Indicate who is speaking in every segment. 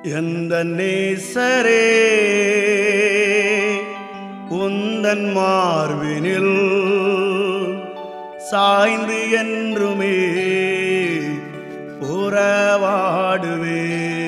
Speaker 1: எந்த நேசரே உந்தன் மார்பினில் சாய்ந்து என்றுமே உறவாடுவே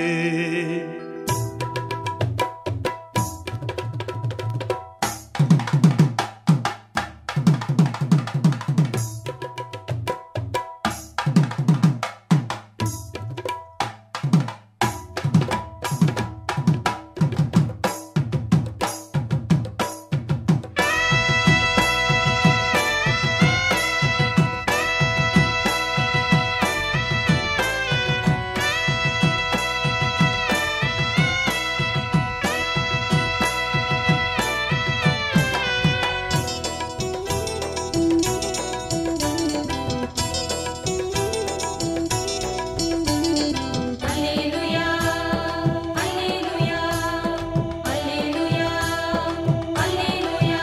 Speaker 2: அல்லேலூயா அல்லேலூயா அல்லேலூயா அல்லேலூயா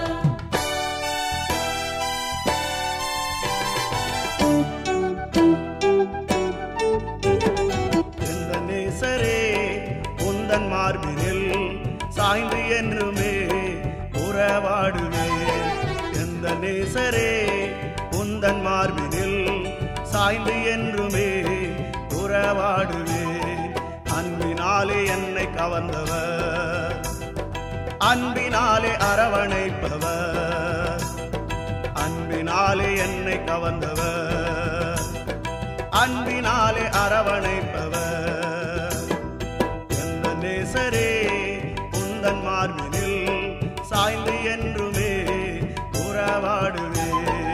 Speaker 1: எந்த நேசரே உந்தன் மார்பினில் சாய்ந்து என்றுமே உறவாடுவே எந்த நேசரே உந்தன் மார்பினில் சாய்ந்து என்றுமே உறவாடுவே அன்பினாலே என்னை கவர்ந்தவர் அன்பினாலே அரவணைப்பவர் அன்பினாலே என்னை கவர்ந்தவர் அன்பினாலே அரவணைப்பவர் எந்த நேசரே உந்தன் மார்பினில் சாய்ந்து என்றுமே உறவாடுவே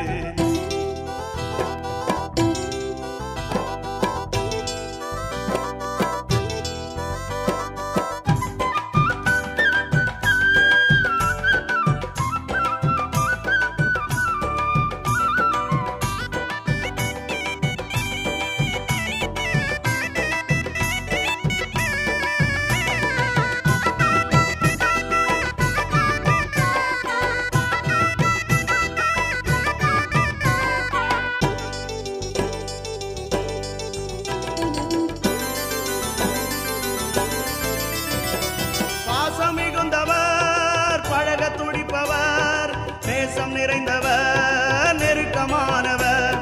Speaker 1: பாசம் மிகுந்தவர் பழக துடிப்பவர் நேசம் நிறைந்தவர் நெருக்கமானவர்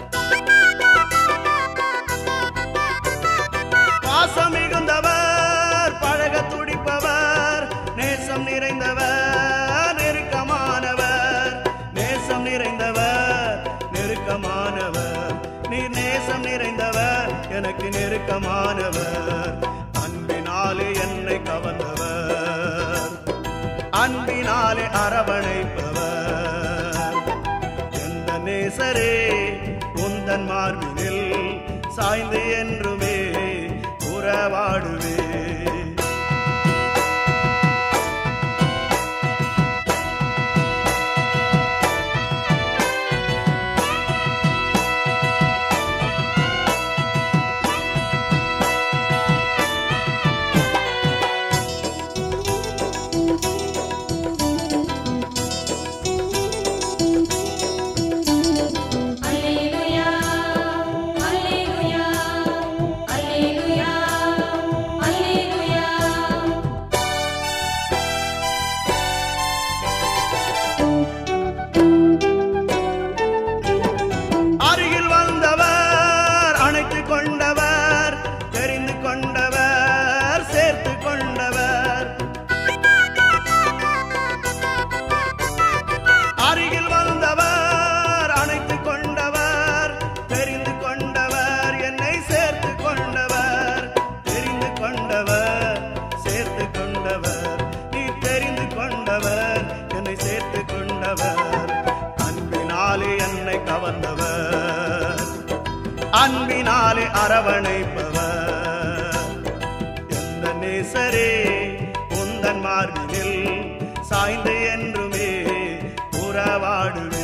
Speaker 1: பாசம் மிகுந்தவர் பழக துடிப்பவர் நேசம் நிறைந்தவர் நெருக்கமானவர் நேசம் நிறைந்தவர் நெருக்கமானவர் நீர் நேசம் நிறைந்தவர் எனக்கு நெருக்கமானவர் அன்பினாலே என்னை கவர்ந்தவர் அன்பினாலே அரவணைப்பவர் எந்த நேசரே உந்தன் மார்பினில் சாய்ந்து என்றுமே உறவாடுவே
Speaker 2: அல்லேலூயா அல்லேலூயா அல்லேலூயா அல்லேலூயா
Speaker 1: அருகில் வந்தவர் அணைத்துக் கொண்டவர் தெரிந்து கொண்டவர் சேர்த்து கொண்டவர் அருகில் வந்தவர் அணைத்துக் கொண்டவர் தெரிந்து கொண்டவர் என்னை சேர்த்து கொண்டவர் தெரிந்து கொண்டவர் சேர்த்து கொண்டவர் நீ தெரிந்து கொண்டவர் என்னை சேர்த்து கொண்டவர் அன்பினாலே என்னை கவர்ந்தவர் அன்பினாலே அரவணைப்பவர் எந்த நேசரே உந்தன் மார்பினில் சாய்ந்து என்றுமே உறவாடுவே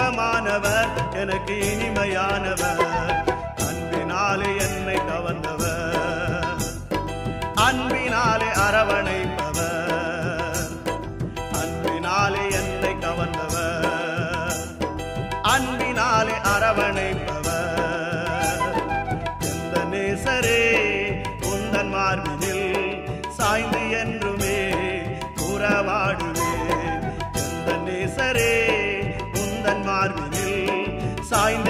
Speaker 1: நெருக்கமானவர் எனக்கு இனிமையானவர் அன்பினாலே என்னை கவர்ந்தவர் அன்பினாலே அரவணைப்பவர் அன்பினாலே என்னை கவர்ந்தவர் அன்பினாலே அரவணைப்பவர் எந்த நேசரே உந்தன் மார்பினில் சாய்ந்து என்றுமே உறவாடுவே எந்த நேசரே உந்தன் மார்பினில் சாய்ந்து